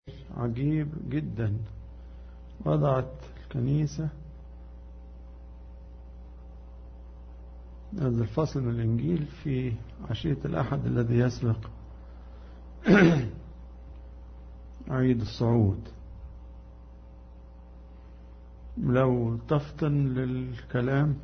عجيب جدا وضعت الكنيسة هذا الفصل من الإنجيل في عشية الأحد الذي يسبق عيد الصعود لو تفطن للكلام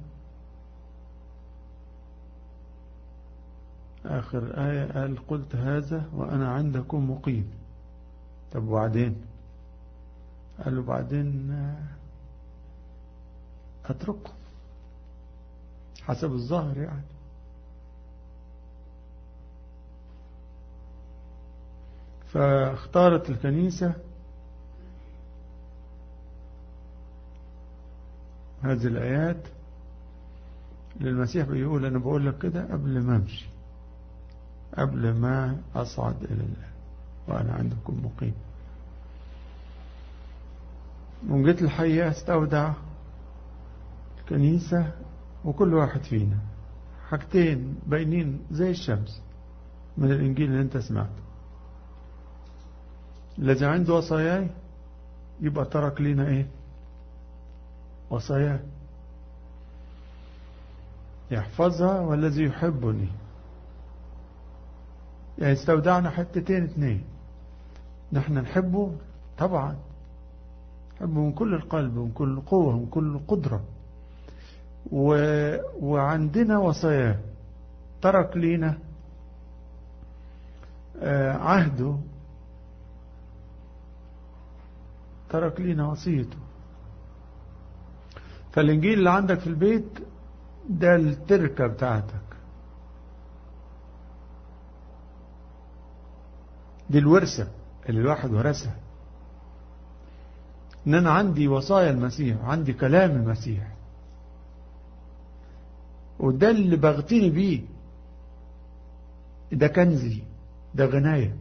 آخر آية قال قلت هذا وأنا عندكم مقيم طب وبعدين قالوا بعدين أترككم حسب الظاهر يعني فاختارت الكنيسة هذه الآيات للمسيح بيقول أنا بقول لك كده قبل ما أمشي قبل ما أصعد إلى الله وأنا عندكم مقيم وجيت الحقيقة استودع الكنيسة وكل واحد فينا حاجتين باينين زي الشمس من الإنجيل اللي أنت سمعته الذي عنده وصاياي يبقى ترك لنا إيه وصاياي يحفظها والذي يحبني يعني استودعنا حتتين اتنين نحن نحبه طبعا نحبه من كل القلب ومن كل قوة ومن كل قدرة و... وعندنا وصاياه ترك لينا عهده ترك لينا وصيته فالإنجيل اللي عندك في البيت ده التركة بتاعتك دي الورثة اللي الواحد ورثها ان انا عندي وصايا المسيح عندي كلام المسيح وده اللي بغتني بيه ده كنزي ده غناية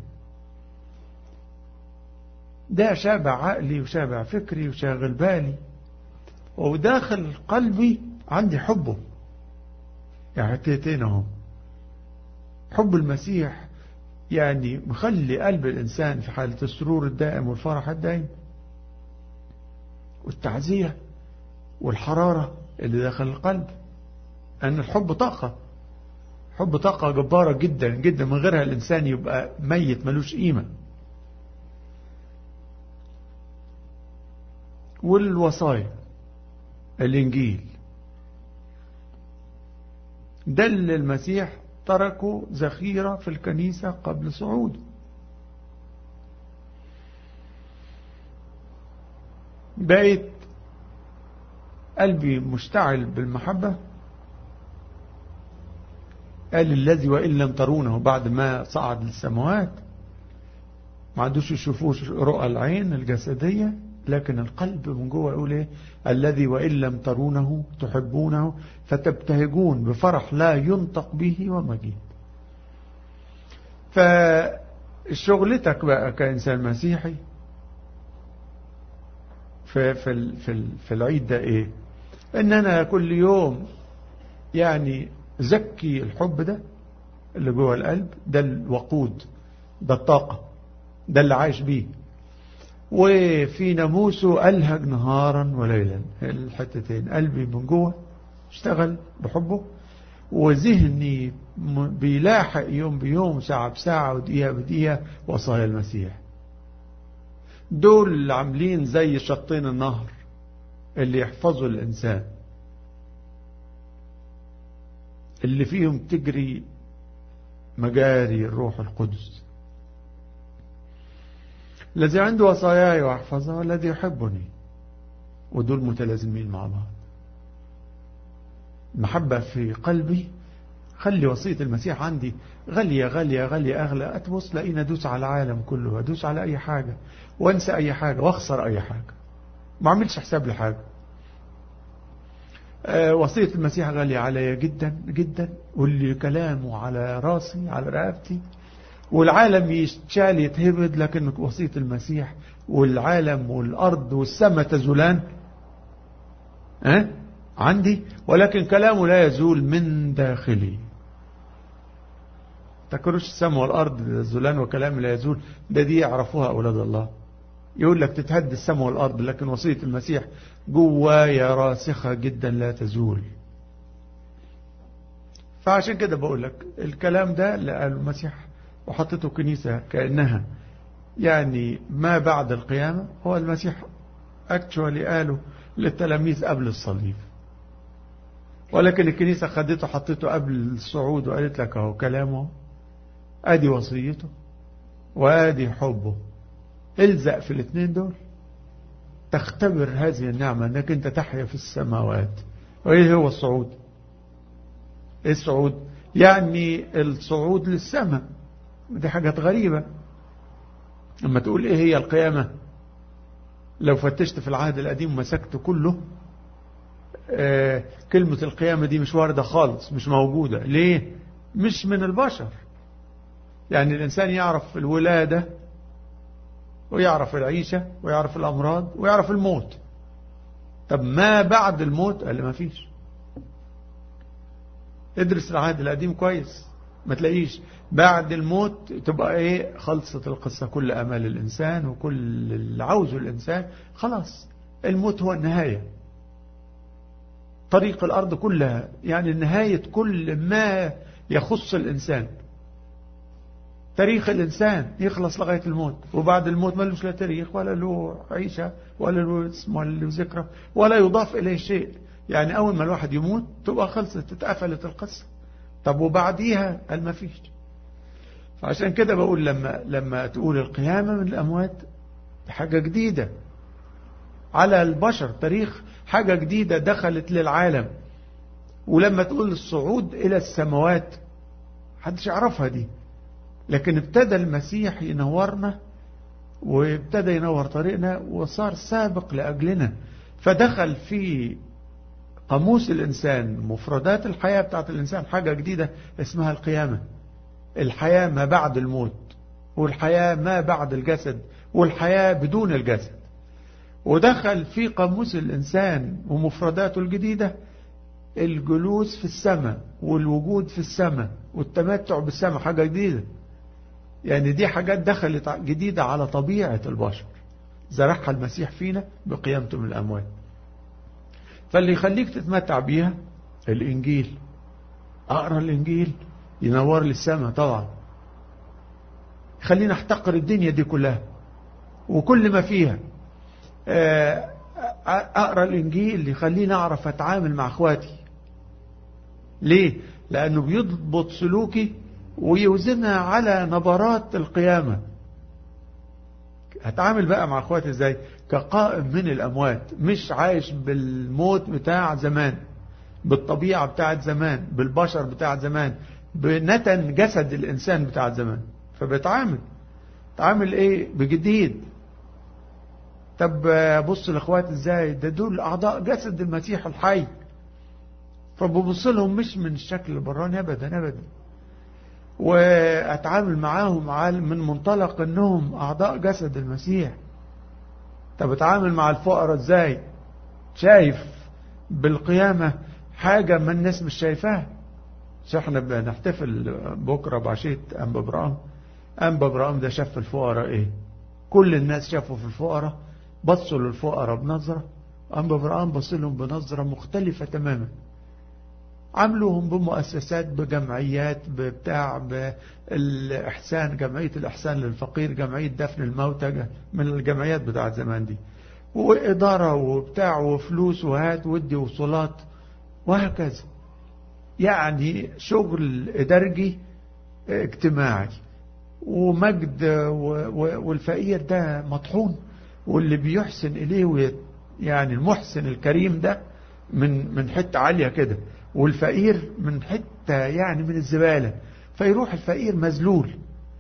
ده شابع عقلي وشابع فكري وشاغل بالي وداخل قلبي عندي حبه يعني حتتين اهو حب المسيح يعني مخلي قلب الإنسان في حالة السرور الدائم والفرح الدائم والتعزية والحرارة اللي داخل القلب أن الحب طاقة حب طاقة جبارة جدا جدا من غيرها الإنسان يبقى ميت ملوش قيمة والوصايا الإنجيل دل المسيح تركوا ذخيرة في الكنيسة قبل صعوده بقيت قلبي مشتعل بالمحبة قال الذي وإن لم ترونه بعد ما صعد للسماوات ما عندوش يشوفوه رؤى العين الجسدية لكن القلب من جوه يقول ايه الذي وإن لم ترونه تحبونه فتبتهجون بفرح لا ينطق به ومجيد فشغلتك بقى كإنسان مسيحي في, في, في, في العيد ده ايه ان انا كل يوم يعني زكي الحب ده اللي جوه القلب ده الوقود ده الطاقة ده اللي عايش بيه وفي ناموسه ألهج نهارا وليلا الحتتين قلبي من جوه اشتغل بحبه وذهني بيلاحق يوم بيوم ساعة بساعة ودقيقة بدقيقة وصايا المسيح دول اللي عاملين زي شطين النهر اللي يحفظوا الإنسان اللي فيهم تجري مجاري الروح القدس الذي عنده وصاياي واحفظها والذي يحبني ودول متلازمين مع بعض المحبة في قلبي خلي وصية المسيح عندي غالية غالية غالية أغلى أتبص لقينا أدوس على العالم كله وأدوس على أي حاجة وأنسى أي حاجة وأخسر أي حاجة ما عملش حساب لحاجة أه وصية المسيح غالية عليا جدا جدا واللي كلامه على راسي على رقبتي والعالم يشال يتهبد لكن وصية المسيح والعالم والأرض والسماء تزولان أه؟ عندي ولكن كلامه لا يزول من داخلي تكروش السماء والأرض الزلان وكلام لا يزول ده دي يعرفوها أولاد الله يقول لك تتهد السماء والأرض لكن وصية المسيح جوايا راسخة جدا لا تزول فعشان كده بقول لك الكلام ده اللي قاله المسيح وحطته كنيسة كأنها يعني ما بعد القيامة هو المسيح اكتشوالي قاله للتلاميذ قبل الصليب ولكن الكنيسة خدته حطيته قبل الصعود وقالت لك اهو كلامه ادي وصيته وادي حبه الزق في الاثنين دول تختبر هذه النعمة انك انت تحيا في السماوات وايه هو الصعود ايه الصعود يعني الصعود للسماء دي حاجات غريبة لما تقول ايه هي القيامة لو فتشت في العهد القديم ومسكت كله آه كلمة القيامة دي مش واردة خالص مش موجودة ليه مش من البشر يعني الإنسان يعرف الولادة ويعرف العيشة ويعرف الأمراض ويعرف الموت طب ما بعد الموت قال ما فيش ادرس العهد القديم كويس ما تلاقيش بعد الموت تبقى ايه خلصت القصة كل امال الانسان وكل اللي عاوزه الانسان خلاص الموت هو النهاية طريق الارض كلها يعني نهاية كل ما يخص الانسان تاريخ الانسان يخلص لغاية الموت وبعد الموت ما لهش لا تاريخ ولا له عيشة ولا له اسم ولا له ذكرى ولا يضاف اليه شيء يعني اول ما الواحد يموت تبقى خلصت اتقفلت القصة طب وبعديها قال ما فيش فعشان كده بقول لما لما تقول القيامة من الأموات حاجة جديدة على البشر تاريخ حاجة جديدة دخلت للعالم ولما تقول الصعود إلى السماوات حدش يعرفها دي لكن ابتدى المسيح ينورنا وابتدى ينور طريقنا وصار سابق لأجلنا فدخل في قاموس الإنسان مفردات الحياة بتاعت الإنسان حاجة جديدة اسمها القيامة الحياة ما بعد الموت والحياة ما بعد الجسد والحياة بدون الجسد ودخل في قاموس الإنسان ومفرداته الجديدة الجلوس في السماء والوجود في السماء والتمتع بالسماء حاجة جديدة يعني دي حاجات دخلت جديدة على طبيعة البشر زرعها المسيح فينا بقيامته من الأموات فاللي يخليك تتمتع بيها الإنجيل أقرأ الإنجيل ينور لي السماء طبعا خلينا احتقر الدنيا دي كلها وكل ما فيها أقرأ الإنجيل يخليني أعرف أتعامل مع أخواتي ليه؟ لأنه بيضبط سلوكي ويوزنها على نبرات القيامة هتعامل بقى مع اخواتي ازاي كقائم من الاموات مش عايش بالموت بتاع زمان بالطبيعة بتاعت زمان بالبشر بتاعت زمان بنتن جسد الانسان بتاعت زمان فبتعامل تعامل ايه بجديد طب بص لاخواتي ازاي ده دول اعضاء جسد المسيح الحي فببص لهم مش من الشكل البراني ابدا ابدا واتعامل معاهم من منطلق انهم اعضاء جسد المسيح طب اتعامل مع الفقراء ازاي شايف بالقيامة حاجة ما الناس مش شايفاها مش احنا بنحتفل بكرة بعشية انبا برام انبا برام ده شاف الفقراء ايه كل الناس شافوا في الفقراء بصوا للفقراء بنظرة انبا برام بص لهم بنظرة مختلفة تماما عملوهم بمؤسسات بجمعيات بتاع بالإحسان جمعية الإحسان للفقير جمعية دفن الموتى من الجمعيات بتاعت زمان دي وإدارة وبتاع وفلوس وهات ودي وصولات وهكذا يعني شغل إدارجي اجتماعي ومجد والفقير ده مطحون واللي بيحسن إليه يعني المحسن الكريم ده من من حتة عالية كده والفقير من حتة يعني من الزبالة فيروح الفقير مذلول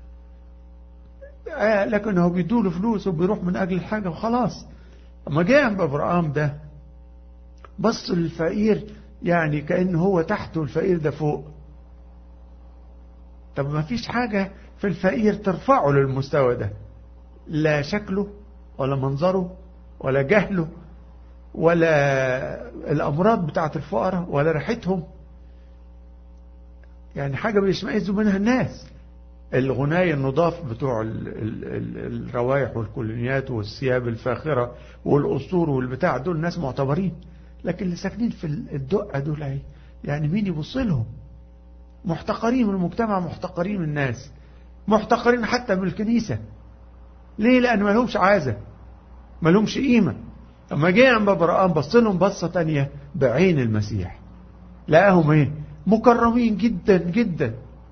آه لكن هو بيدوله فلوس وبيروح من أجل الحاجة وخلاص اما جاء بأبرام ده بص للفقير يعني كأن هو تحت والفقير ده فوق طب ما فيش حاجة في الفقير ترفعه للمستوى ده لا شكله ولا منظره ولا جهله ولا الأمراض بتاعت الفقراء ولا ريحتهم يعني حاجة بيشمئزوا منها الناس الغناي النضاف بتوع الروائح والكولونيات والثياب الفاخرة والقصور والبتاع دول ناس معتبرين لكن اللي ساكنين في الدقة دول اهي يعني مين يبص لهم محتقرين من المجتمع محتقرين من الناس محتقرين حتى من الكنيسة ليه لأن ما لهمش عازة ما لهمش قيمة اما جه عم برقان بص لهم بصة تانية بعين المسيح لقاهم ايه مكرمين جدا جدا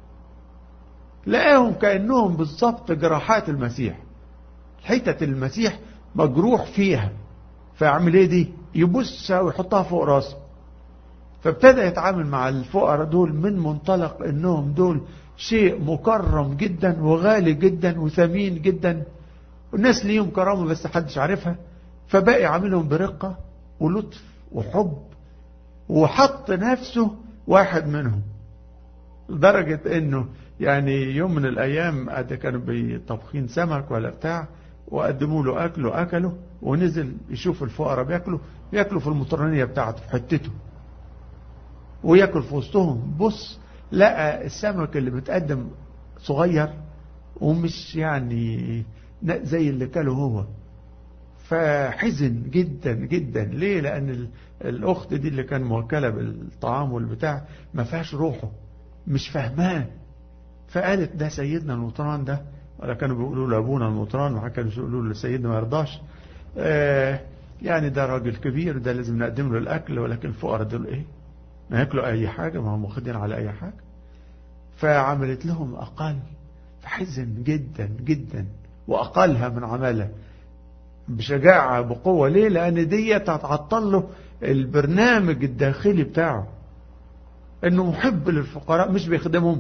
لقاهم كأنهم بالضبط جراحات المسيح حتة المسيح مجروح فيها فيعمل ايه دي يبصها ويحطها فوق راسه فابتدى يتعامل مع الفقراء دول من منطلق انهم دول شيء مكرم جدا وغالي جدا وثمين جدا والناس ليهم كرامة بس حدش عارفها فبقى عاملهم برقة ولطف وحب وحط نفسه واحد منهم لدرجة انه يعني يوم من الايام كانوا بيطبخين سمك ولا بتاع وقدموا له اكل واكله ونزل يشوف الفقراء بياكلوا بياكلوا في المطرانية بتاعته في حتته وياكل في وسطهم بص لقى السمك اللي بتقدم صغير ومش يعني زي اللي كاله هو فحزن جدا جدا ليه لأن الأخت دي اللي كان موكلة بالطعام والبتاع ما فيهاش روحه مش فهمان فقالت ده سيدنا المطران ده ولا كانوا بيقولوا لأبونا المطران ولا كانوا بيقولوا لسيدنا ما يرضاش آه يعني ده راجل كبير ده لازم نقدم له الأكل ولكن الفقراء دول إيه ما ياكلوا أي حاجة ما هم واخدين على أي حاجة فعملت لهم أقل فحزن جدا جدا وأقلها من عملها بشجاعة بقوة ليه لأن دي هتعطل له البرنامج الداخلي بتاعه انه محب للفقراء مش بيخدمهم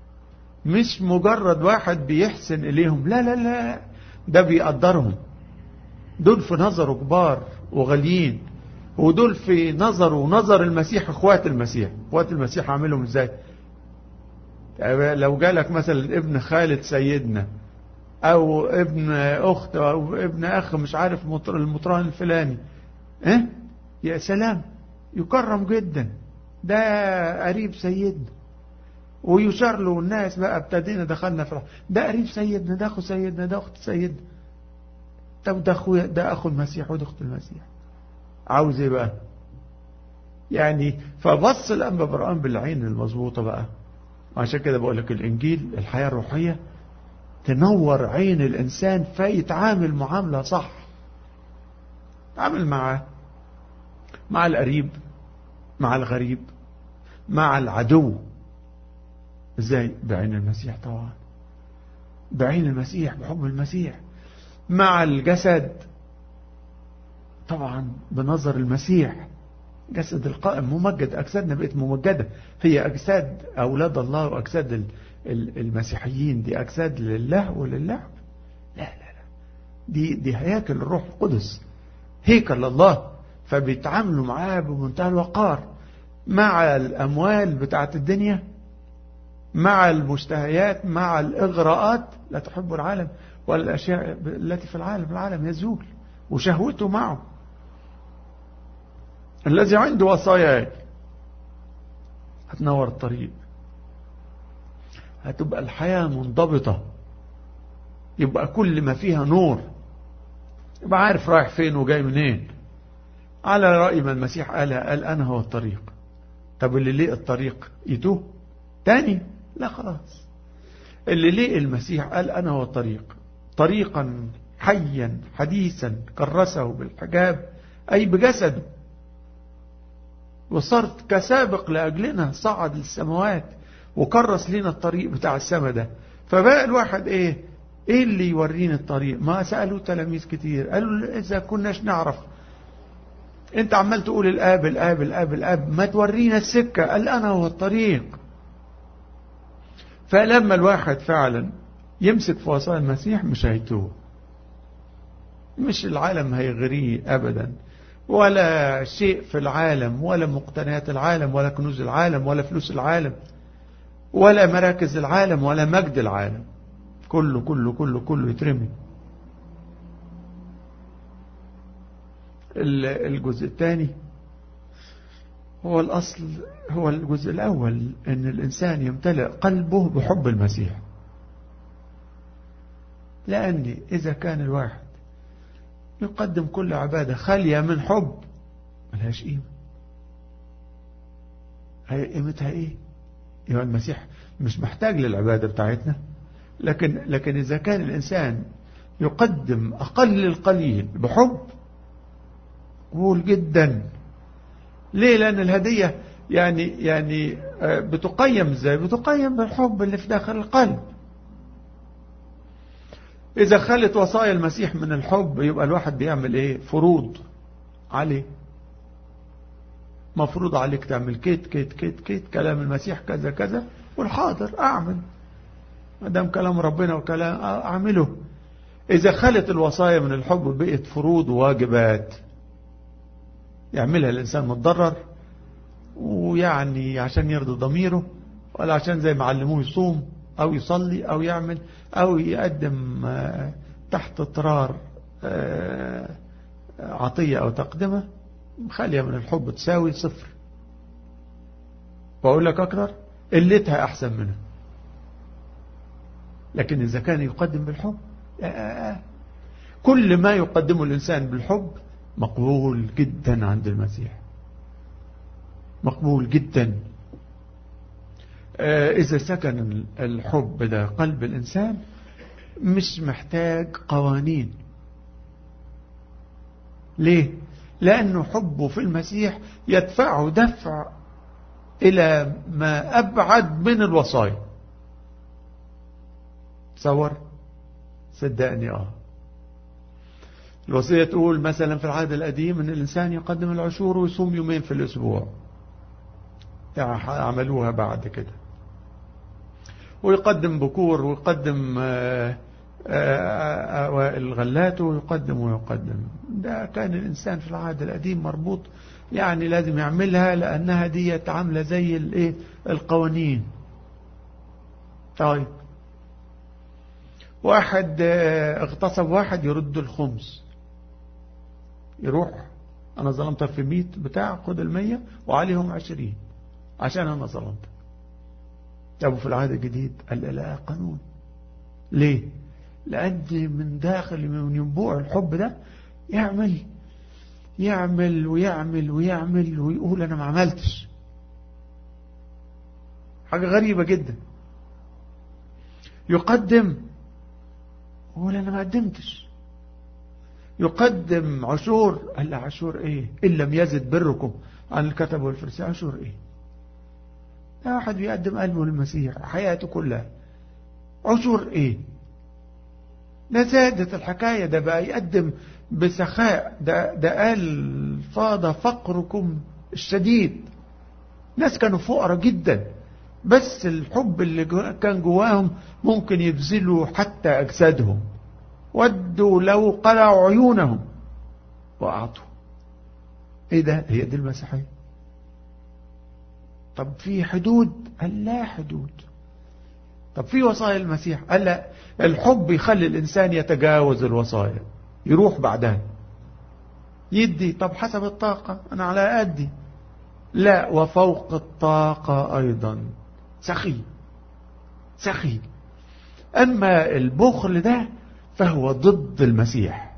مش مجرد واحد بيحسن اليهم لا لا لا ده بيقدرهم دول في نظره كبار وغاليين ودول في نظره ونظر المسيح اخوات المسيح اخوات المسيح عاملهم ازاي لو جالك مثلا ابن خالد سيدنا او ابن اخت او ابن اخ مش عارف المطران الفلاني اه يا سلام يكرم جدا ده قريب سيدنا ويشار له الناس بقى ابتدينا دخلنا في ده قريب سيدنا ده اخو سيدنا ده اخت سيدنا طب ده اخويا ده اخو المسيح وده اخت المسيح عاوز ايه بقى يعني فبص الانبا برقان بالعين المظبوطه بقى عشان كده بقول لك الانجيل الحياه الروحيه تنور عين الإنسان فيتعامل معاملة صح تعامل مع مع القريب مع الغريب مع العدو ازاي بعين المسيح طبعا بعين المسيح بحب المسيح مع الجسد طبعا بنظر المسيح جسد القائم ممجد أجسادنا بقت ممجدة هي أجساد أولاد الله وأجساد المسيحيين دي أجساد لله ولله لا لا لا دي, دي هياكل الروح القدس هيكل الله فبيتعاملوا معاه بمنتهى الوقار مع الأموال بتاعت الدنيا مع المشتهيات مع الإغراءات لا تحب العالم ولا الأشياء التي في العالم العالم يزول وشهوته معه الذي عنده وصايا هتنور الطريق هتبقى الحياة منضبطة يبقى كل ما فيها نور يبقى عارف رايح فين وجاي منين على رأي ما المسيح قالها قال أنا هو الطريق طب اللي ليه الطريق يتوه تاني لا خلاص اللي ليه المسيح قال أنا هو الطريق طريقا حيا حديثا كرسه بالحجاب أي بجسده وصرت كسابق لأجلنا صعد للسماوات وكرس لنا الطريق بتاع السما ده فبقى الواحد ايه ايه اللي يورينا الطريق ما سألوا تلاميذ كتير قالوا اذا كناش نعرف انت عمال تقول الاب الاب الاب الاب ما تورينا السكة قال انا هو الطريق فلما الواحد فعلا يمسك في وصايا المسيح مش هيتوه مش العالم هيغريه ابدا ولا شيء في العالم ولا مقتنيات العالم ولا كنوز العالم ولا فلوس العالم ولا مراكز العالم ولا مجد العالم كله كله كله كله يترمي الجزء الثاني هو الأصل هو الجزء الأول أن الإنسان يمتلئ قلبه بحب المسيح لأن إذا كان الواحد يقدم كل عبادة خالية من حب ملهاش قيمة هي قيمتها ايه يعني المسيح مش محتاج للعبادة بتاعتنا لكن لكن إذا كان الإنسان يقدم أقل القليل بحب قول جدا ليه لأن الهدية يعني يعني بتقيم ازاي بتقيم بالحب اللي في داخل القلب إذا خلت وصايا المسيح من الحب يبقى الواحد بيعمل إيه فروض عليه مفروض عليك تعمل كيت كيت كيت كيت كلام المسيح كذا كذا والحاضر أعمل ما دام كلام ربنا وكلام أعمله إذا خلت الوصايا من الحب بقت فروض وواجبات يعملها الإنسان متضرر ويعني عشان يرضي ضميره ولا عشان زي ما علموه يصوم أو يصلي أو يعمل أو يقدم تحت اضطرار عطية أو تقدمة خالية من الحب تساوي صفر وأقول لك أكثر قلتها أحسن منها لكن إذا كان يقدم بالحب كل ما يقدمه الإنسان بالحب مقبول جدا عند المسيح مقبول جدا إذا سكن الحب ده قلب الإنسان مش محتاج قوانين ليه؟ لأنه حبه في المسيح يدفعه دفع إلى ما أبعد من الوصايا تصور صدقني آه الوصية تقول مثلا في العهد القديم أن الإنسان يقدم العشور ويصوم يومين في الأسبوع يعني عملوها بعد كده ويقدم بكور ويقدم الغلات ويقدم ويقدم ده كان الإنسان في العهد القديم مربوط يعني لازم يعملها لأنها دي عاملة زي الايه القوانين طيب واحد اغتصب واحد يرد الخمس يروح أنا ظلمتك في ميت بتاع خد المية وعليهم عشرين عشان أنا ظلمتك أبو في العهد الجديد قال لا قانون ليه لأن من داخل من ينبوع الحب ده يعمل يعمل ويعمل ويعمل ويقول أنا ما عملتش حاجة غريبة جدا يقدم يقول أنا ما قدمتش يقدم عشور قال له عشور ايه إن لم يزد بركم عن الكتب والفرسان عشور ايه لا واحد بيقدم قلبه للمسيح حياته كلها عشور ايه ده زادت الحكاية ده بقى يقدم بسخاء ده, ده قال فاض فقركم الشديد ناس كانوا فقراء جدا بس الحب اللي كان جواهم ممكن يبذلوا حتى أجسادهم ودوا لو قلعوا عيونهم وأعطوا ايه ده هي دي المسيحية طب في حدود قال لا حدود طب في وصايا المسيح قال لا الحب يخلي الإنسان يتجاوز الوصايا يروح بعدها يدي طب حسب الطاقة أنا على قدي لا وفوق الطاقة أيضا سخي سخي أما البخل ده فهو ضد المسيح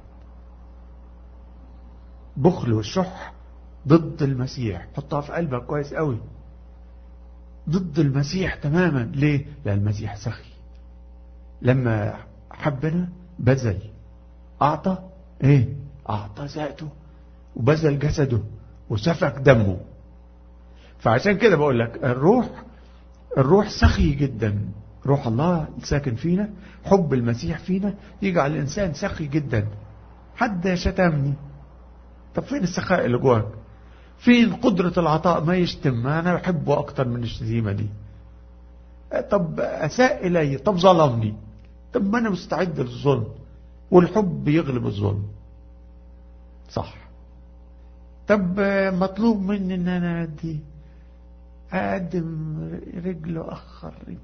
بخل والشح ضد المسيح حطها في قلبك كويس قوي ضد المسيح تماما ليه لأن المسيح سخي لما حبنا بذل أعطى إيه أعطى ذاته وبذل جسده وسفك دمه فعشان كده بقول لك الروح الروح سخي جدا روح الله ساكن فينا حب المسيح فينا يجعل الإنسان سخي جدا حد شتمني طب فين السخاء اللي جواك فين قدرة العطاء ما يشتم أنا بحبه أكتر من الشتيمة دي طب أساء إلي طب ظلمني طب ما أنا مستعد للظلم والحب يغلب الظلم صح طب مطلوب مني ان انا ادي اقدم رجل واخر رجل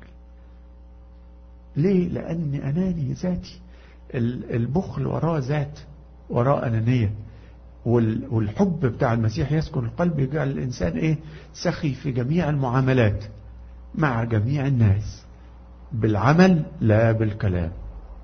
ليه لاني اناني ذاتي البخل وراه ذات وراه انانيه والحب بتاع المسيح يسكن القلب يجعل الانسان ايه سخي في جميع المعاملات مع جميع الناس بالعمل لا بالكلام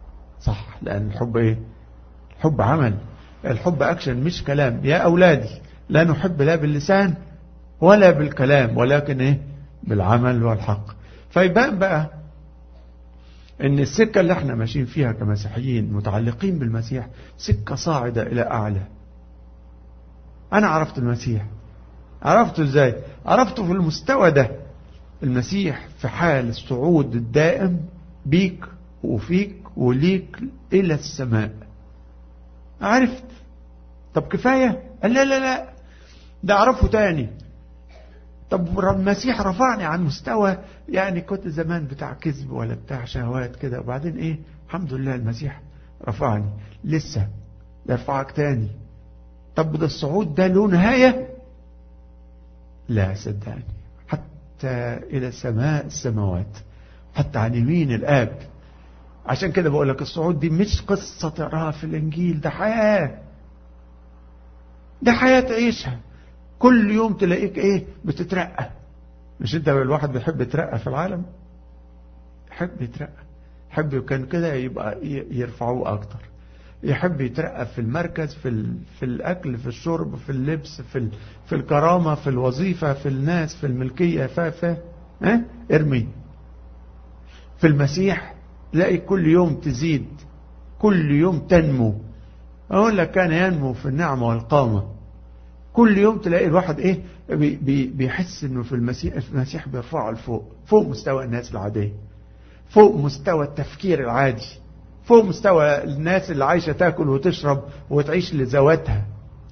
صح لأن الحب إيه الحب عمل الحب أكشن مش كلام يا أولادي لا نحب لا باللسان ولا بالكلام ولكن إيه بالعمل والحق فيبان بقى ان السكة اللي احنا ماشيين فيها كمسيحيين متعلقين بالمسيح سكة صاعدة الى اعلى انا عرفت المسيح عرفته ازاي عرفته في المستوى ده المسيح في حال الصعود الدائم بيك وفيك وليك الى السماء عرفت طب كفاية قال لا لا لا ده اعرفه تاني طب المسيح رفعني عن مستوى يعني كنت زمان بتاع كذب ولا بتاع شهوات كده وبعدين ايه الحمد لله المسيح رفعني لسه يرفعك تاني طب ده الصعود ده له نهاية لا صدقني حتى إلى سماء السماوات حتى عن يمين الآب عشان كده بقول لك الصعود دي مش قصة تقراها في الإنجيل ده حياة ده حياة تعيشها كل يوم تلاقيك ايه بتترقى مش انت الواحد بيحب يترقى في العالم يحب يترقى يحب كان كده يبقى يرفعوه اكتر يحب يترقى في المركز في ال... في الاكل في الشرب في اللبس في ال... في الكرامه في الوظيفه في الناس في الملكيه ف ف ها ارمي في المسيح تلاقي كل يوم تزيد كل يوم تنمو اقول لك كان ينمو في النعمه والقامه كل يوم تلاقي الواحد ايه بي بي بيحس انه في المسيح المسيح بيرفعه لفوق فوق مستوى الناس العاديه فوق مستوى التفكير العادي فوق مستوى الناس اللي عايشه تاكل وتشرب وتعيش لذواتها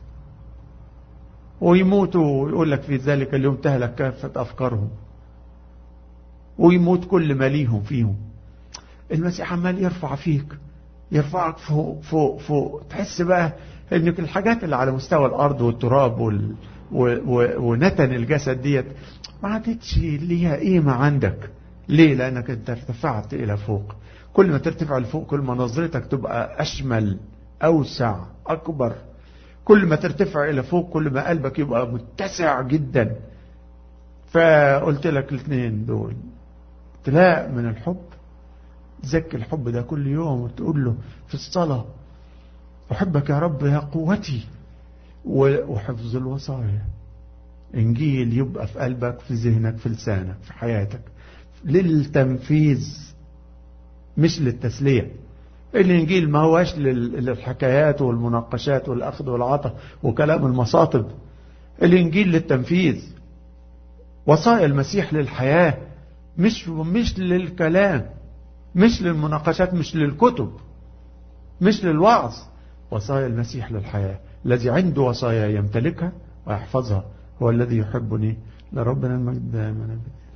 ويموتوا ويقول لك في ذلك اليوم تهلك كافه افكارهم ويموت كل ما ليهم فيهم المسيح عمال يرفع فيك يرفعك فوق فوق فوق تحس بقى ان الحاجات اللي على مستوى الارض والتراب وال... و... و... ونتن الجسد ديت ما عادتش ليها قيمة عندك ليه لانك انت ارتفعت الى فوق كل ما ترتفع لفوق كل ما نظرتك تبقى اشمل اوسع اكبر كل ما ترتفع الى فوق كل ما قلبك يبقى متسع جدا فقلت لك الاثنين دول ابتلاء من الحب تزكي الحب ده كل يوم وتقول له في الصلاه أحبك يا رب يا قوتي وحفظ الوصايا إنجيل يبقى في قلبك في ذهنك في لسانك في حياتك للتنفيذ مش للتسلية الإنجيل ما هوش للحكايات والمناقشات والأخذ والعطاء وكلام المصاطب الإنجيل للتنفيذ وصايا المسيح للحياة مش مش للكلام مش للمناقشات مش للكتب مش للوعظ وصايا المسيح للحياة الذي عنده وصايا يمتلكها ويحفظها هو الذي يحبني لربنا المجد دائما